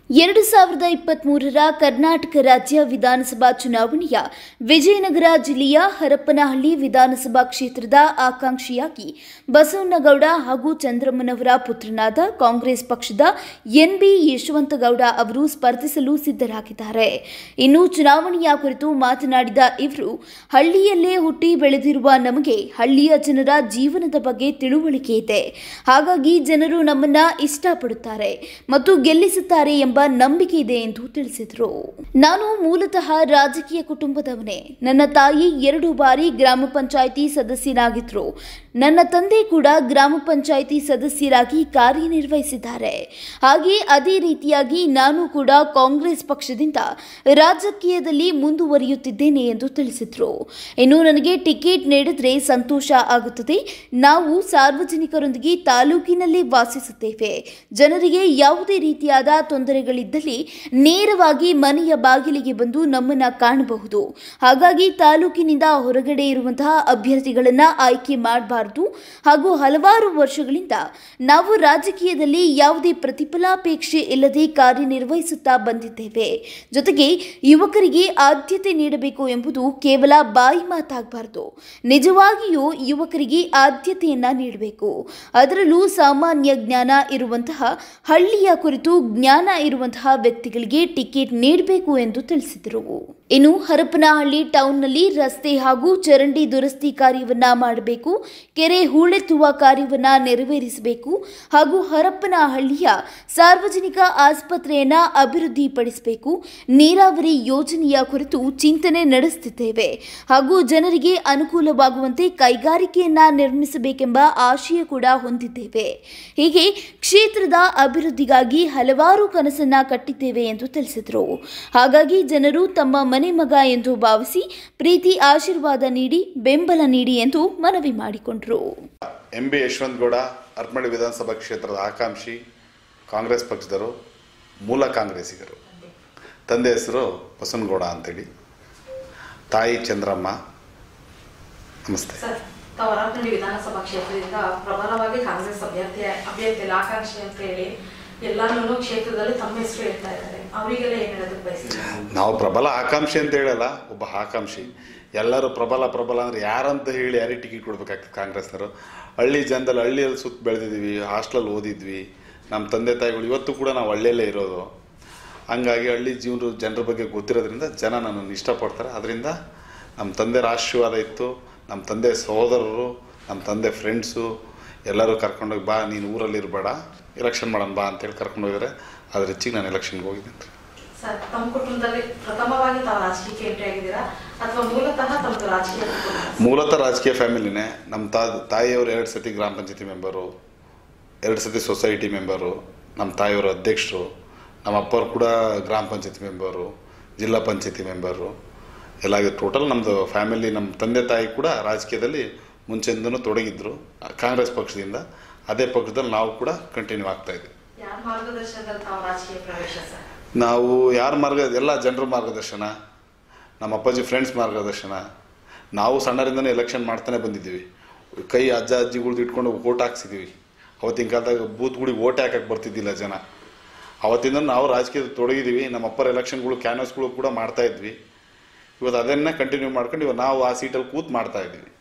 ಎರಡು ಸಾವಿರದ ಇಪ್ಪತ್ಮೂರರ ಕರ್ನಾಟಕ ರಾಜ್ಯ ವಿಧಾನಸಭಾ ಚುನಾವಣೆಯ ವಿಜಯನಗರ ಜಿಲ್ಲೆಯ ಹರಪನಹಳ್ಳಿ ವಿಧಾನಸಭಾ ಕ್ಷೇತ್ರದ ಆಕಾಂಕ್ಷಿಯಾಗಿ ಬಸವನಗೌಡ ಹಾಗೂ ಚಂದ್ರಮ್ಮನವರ ಪುತ್ರನಾದ ಕಾಂಗ್ರೆಸ್ ಪಕ್ಷದ ಎನ್ಬಿ ಯಶವಂತಗೌಡ ಅವರು ಸ್ಪರ್ಧಿಸಲು ಸಿದ್ಧರಾಗಿದ್ದಾರೆ ಇನ್ನು ಚುನಾವಣೆಯ ಕುರಿತು ಮಾತನಾಡಿದ ಇವರು ಹಳ್ಳಿಯಲ್ಲೇ ಹುಟ್ಟಿ ಬೆಳೆದಿರುವ ನಮಗೆ ಹಳ್ಳಿಯ ಜನರ ಜೀವನದ ಬಗ್ಗೆ ತಿಳುವಳಿಕೆ ಇದೆ ಹಾಗಾಗಿ ಜನರು ನಮ್ಮನ್ನ ಇಷ್ಟಪಡುತ್ತಾರೆ ಮತ್ತು ಗೆಲ್ಲಿಸುತ್ತಾರೆ ಎಂಬ ನಂಬಿಕೆ ಇದೆ ಎಂದು ತಿಳಿಸಿದರು ನಾನು ಮೂಲತಃ ರಾಜಕೀಯ ಕುಟುಂಬದವನೇ ನನ್ನ ತಾಯಿ ಎರಡು ಬಾರಿ ಗ್ರಾಮ ಪಂಚಾಯಿತಿ ಸದಸ್ಯರಾಗಿದ್ರು ನನ್ನ ತಂದೆ ಕೂಡ ಗ್ರಾಮ ಪಂಚಾಯಿತಿ ಸದಸ್ಯರಾಗಿ ಕಾರ್ಯನಿರ್ವಹಿಸಿದ್ದಾರೆ ಹಾಗೆ ಅದೇ ರೀತಿಯಾಗಿ ನಾನು ಕೂಡ ಕಾಂಗ್ರೆಸ್ ಪಕ್ಷದಿಂದ ರಾಜಕೀಯದಲ್ಲಿ ಮುಂದುವರಿಯುತ್ತಿದ್ದೇನೆ ಎಂದು ತಿಳಿಸಿದರು ಇನ್ನು ನನಗೆ ಟಿಕೆಟ್ ನೀಡಿದ್ರೆ ಸಂತೋಷ ಆಗುತ್ತದೆ ನಾವು ಸಾರ್ವಜನಿಕರೊಂದಿಗೆ ತಾಲೂಕಿನಲ್ಲಿ ವಾಸಿಸುತ್ತೇವೆ ಜನರಿಗೆ ಯಾವುದೇ ರೀತಿಯಾದ ತೊಂದರೆಗಳಿದ್ದಲ್ಲಿ ನೇರವಾಗಿ ಮನೆಯ ಬಾಗಿಲಿಗೆ ಬಂದು ನಮ್ಮನ್ನ ಕಾಣಬಹುದು ಹಾಗಾಗಿ ತಾಲೂಕಿನಿಂದ ಹೊರಗಡೆ ಇರುವಂತಹ ಅಭ್ಯರ್ಥಿಗಳನ್ನ ಆಯ್ಕೆ ಮಾಡಬಾರದು ಹಾಗೂ ಹಲವಾರು ವರ್ಷಗಳಿಂದ ನಾವು ರಾಜಕೀಯದಲ್ಲಿ ಯಾವುದೇ ಪ್ರತಿಫಲಾಪೇಕ್ಷೆ ಇಲ್ಲದೆ ಕಾರ್ಯನಿರ್ವಹಿಸುತ್ತಾ ಬಂದಿದ್ದೇವೆ ಜೊತೆಗೆ ಯುವಕರಿಗೆ ಆದ್ಯತೆ ನೀಡಬೇಕು ಎಂಬುದು ಕೇವಲ ಬಾಯಿ ಮಾತಾಗಬಾರದು ನಿಜವಾಗಿಯೂ ಯುವಕರಿಗೆ ಆದ್ಯತೆಯನ್ನ ನೀಡಬೇಕು ಅದರಲ್ಲೂ ಸಾಮಾನ್ಯ ಜ್ಞಾನ ಇರುವಂತಹ ಹಳ್ಳಿಯ ಕುರಿತು ಜ್ಞಾನ ಇರುವಂತಹ ವ್ಯಕ್ತಿಗಳಿಗೆ ಟಿಕೆಟ್ ನೀಡಬೇಕು ಎಂದು ತಿಳಿಸಿದರು ಇನ್ನು ಹರಪನಹಳ್ಳಿ ಟೌನ್ನಲ್ಲಿ ರಸ್ತೆ ಹಾಗೂ ಚರಂಡಿ ದುರಸ್ತಿ ಕಾರ್ಯವನ್ನ ಮಾಡಬೇಕು ಕೆರೆ ಹೂಳೆತ್ತುವ ಕಾರ್ಯವನ್ನ ನೆರವೇರಿಸಬೇಕು ಹಾಗೂ ಹರಪನಹಳ್ಳಿಯ ಸಾರ್ವಜನಿಕ ಆಸ್ಪತ್ರೆಯನ್ನ ಅಭಿವೃದ್ಧಿಪಡಿಸಬೇಕು ನೀರಾವರಿ ಯೋಜನೆಯ ಕುರಿತು ಚಿಂತನೆ ನಡೆಸುತ್ತಿದ್ದೇವೆ ಹಾಗೂ ಜನರಿಗೆ ಅನುಕೂಲವಾಗುವಂತೆ ಕೈಗಾರಿಕೆಯನ್ನ ನಿರ್ಮಿಸಬೇಕೆಂಬ ಆಶಯ ಕೂಡ ಹೊಂದಿದ್ದೇವೆ ಹೀಗೆ ಕ್ಷೇತ್ರದ ಅಭಿವೃದ್ಧಿಗಾಗಿ ಹಲವಾರು ಕನಸನ್ನ ಕಟ್ಟಿದ್ದೇವೆ ಎಂದು ತಿಳಿಸಿದರು ಹಾಗಾಗಿ ಜನರು ತಮ್ಮ ಮನೆ ಮಗ ಎಂದು ಭಾವಿಸಿ ಪ್ರೀತಿ ಆಶೀರ್ವಾದ ನೀಡಿ ಬೆಂಬಲ ನೀಡಿ ಎಂದು ಮನವಿ ಮಾಡಿಕೊಂಡರು ಎಂ ಬಿ ಯಶವಂತಗೌಡ ಅರ್ಪಮಳ್ಳಿ ವಿಧಾನಸಭಾ ಕ್ಷೇತ್ರದ ಆಕಾಂಕ್ಷಿ ಕಾಂಗ್ರೆಸ್ ಪಕ್ಷದವರು ಮೂಲ ಕಾಂಗ್ರೆಸ್ಸಿಗರು ತಂದೆ ಹೆಸರು ಬಸವನಗೌಡ ಅಂತೇಳಿ ತಾಯಿ ಚಂದ್ರಮ್ಮ ನಮಸ್ತೆ ಸರ್ ತಾವು ಹೊರಪಳ್ಳಿ ವಿಧಾನಸಭಾ ಕ್ಷೇತ್ರದಿಂದ ಪ್ರಬಲವಾಗಿ ಕಾಂಗ್ರೆಸ್ ಅಭ್ಯರ್ಥಿ ಅಭ್ಯರ್ಥಿ ಆಕಾಂಕ್ಷಿ ಅಂತ ಹೇಳಿ ಎಲ್ಲಾನು ಕ್ಷೇತ್ರದಲ್ಲಿ ತಮ್ಮ ಹೆಸರು ಹೇಳ್ತಾ ಇದ್ದಾರೆ ಅವರಿಗೆಲ್ಲ ಏನ್ ಹೇಳೋದಕ್ಕೆ ಬಯಸ್ತೀರಾ ನಾವು ಪ್ರಬಲ ಆಕಾಂಕ್ಷಿ ಅಂತ ಹೇಳಲ್ಲ ಒಬ್ಬ ಆಕಾಂಕ್ಷಿ ಎಲ್ಲರೂ ಪ್ರಬಲ ಪ್ರಬಲ ಅಂದರೆ ಯಾರಂತ ಹೇಳಿ ಯಾರಿಗೆ ಟಿಕೆಟ್ ಕೊಡ್ಬೇಕಾಗ್ತದೆ ಕಾಂಗ್ರೆಸ್ನವರು ಹಳ್ಳಿ ಜನದಲ್ಲಿ ಹಳ್ಳಿಯಲ್ಲಿ ಸುತ್ತ ಬೆಳೆದಿದ್ವಿ ಹಾಸ್ಟೆಲಲ್ಲಿ ಓದಿದ್ವಿ ನಮ್ಮ ತಂದೆ ತಾಯಿಗಳು ಇವತ್ತು ಕೂಡ ನಾವು ಹಳ್ಳಿಯಲ್ಲೇ ಇರೋದು ಹಂಗಾಗಿ ಹಳ್ಳಿ ಜೀವನ ಜನರ ಬಗ್ಗೆ ಗೊತ್ತಿರೋದ್ರಿಂದ ಜನ ನನ್ನನ್ನು ಇಷ್ಟಪಡ್ತಾರೆ ಅದರಿಂದ ನಮ್ಮ ತಂದೆರ ಆಶೀರ್ವಾದ ಇತ್ತು ನಮ್ಮ ತಂದೆ ಸಹೋದರರು ನಮ್ಮ ತಂದೆ ಫ್ರೆಂಡ್ಸು ಎಲ್ಲರೂ ಕರ್ಕೊಂಡೋಗಿ ಬಾ ನೀನು ಊರಲ್ಲಿ ಇರಬೇಡ ಎಲೆಕ್ಷನ್ ಮಾಡೋಣ ಬಾ ಅಂತೇಳಿ ಕರ್ಕೊಂಡು ಹೋಗಿದ್ದಾರೆ ಅದ್ರ ಹೆಚ್ಚಿಗೆ ನಾನು ಎಲೆಕ್ಷನ್ಗೆ ಹೋಗಿದ್ದೀನಿ ಸರ್ ತಮ್ಮ ಕುಟುಂಬದಲ್ಲಿ ಪ್ರಥಮವಾಗಿ ತಾವು ರಾಜಕೀಯಕ್ಕೆ ಎಂಟ್ರಿ ಆಗಿದ್ದೀರಾ ಅಥವಾ ಮೂಲತಃ ತಮ್ಮದು ರಾಜಕೀಯ ಕುಟುಂಬ? ಮೂಲತಃ ರಾಜಕೀಯ ಫ್ಯಾಮಿಲಿನೇ ನಮ್ಮ ತಾ ತಾಯಿಯವರು ಎರಡು ಸತಿ ಗ್ರಾಮ ಪಂಚಾಯತಿ ಮೆಂಬರು ಎರಡು ಸತಿ ಸೊಸೈಟಿ ಮೆಂಬರು ನಮ್ಮ ತಾಯಿಯವರು ಅಧ್ಯಕ್ಷರು ನಮ್ಮ ಅಪ್ಪರು ಕೂಡ ಗ್ರಾಮ ಪಂಚಾಯತಿ ಮೆಂಬರು ಜಿಲ್ಲಾ ಪಂಚಾಯತಿ ಮೆಂಬರು ಎಲ್ಲ ಟೋಟಲ್ ನಮ್ಮದು ಫ್ಯಾಮಿಲಿ ನಮ್ಮ ತಂದೆ ತಾಯಿ ಕೂಡ ರಾಜಕೀಯದಲ್ಲಿ ಮುಂಚೆಯಿಂದನೂ ತೊಡಗಿದ್ರು ಕಾಂಗ್ರೆಸ್ ಪಕ್ಷದಿಂದ ಅದೇ ಪಕ್ಷದಲ್ಲಿ ನಾವು ಕೂಡ ಕಂಟಿನ್ಯೂ ಆಗ್ತಾ ಇದ್ವಿ ಯಾರ ಮಾರ್ಗದರ್ಶನದಲ್ಲಿ ತಾವು ರಾಜಕೀಯ ಪ್ರವೇಶ ಸರ್ ನಾವು ಯಾರ ಮಾರ್ಗ ಎಲ್ಲ ಜನರ ಮಾರ್ಗದರ್ಶನ ನಮ್ಮ ಅಪ್ಪಾಜಿ ಫ್ರೆಂಡ್ಸ್ ಮಾರ್ಗದರ್ಶನ ನಾವು ಸಣ್ಣರಿಂದನೇ ಎಲೆಕ್ಷನ್ ಮಾಡ್ತಾನೆ ಬಂದಿದ್ದೀವಿ ಕೈ ಅಜ್ಜ ಅಜ್ಜಿಗಳ್ದು ಇಟ್ಕೊಂಡು ಓಟ್ ಹಾಕ್ಸಿದ್ದೀವಿ ಅವತ್ತಿನ ಕಾಲದಾಗ ಬೂತ್ಗಳಿಗೆ ಓಟ್ ಹಾಕಕ್ಕೆ ಬರ್ತಿದ್ದಿಲ್ಲ ಜನ ಅವತ್ತಿಂದ ನಾವು ರಾಜಕೀಯದಲ್ಲಿ ತೊಡಗಿದ್ದೀವಿ ನಮ್ಮ ಅಪ್ಪರ ಎಲೆಕ್ಷನ್ಗಳು ಕ್ಯಾನ್ವಸ್ಗಳು ಕೂಡ ಮಾಡ್ತಾ ಇದ್ವಿ ಇವತ್ತು ಅದನ್ನೇ ಕಂಟಿನ್ಯೂ ಮಾಡ್ಕೊಂಡು ಇವಾಗ ನಾವು ಆ ಸೀಟಲ್ಲಿ ಕೂತ್ ಮಾಡ್ತಾ ಇದ್ದೀವಿ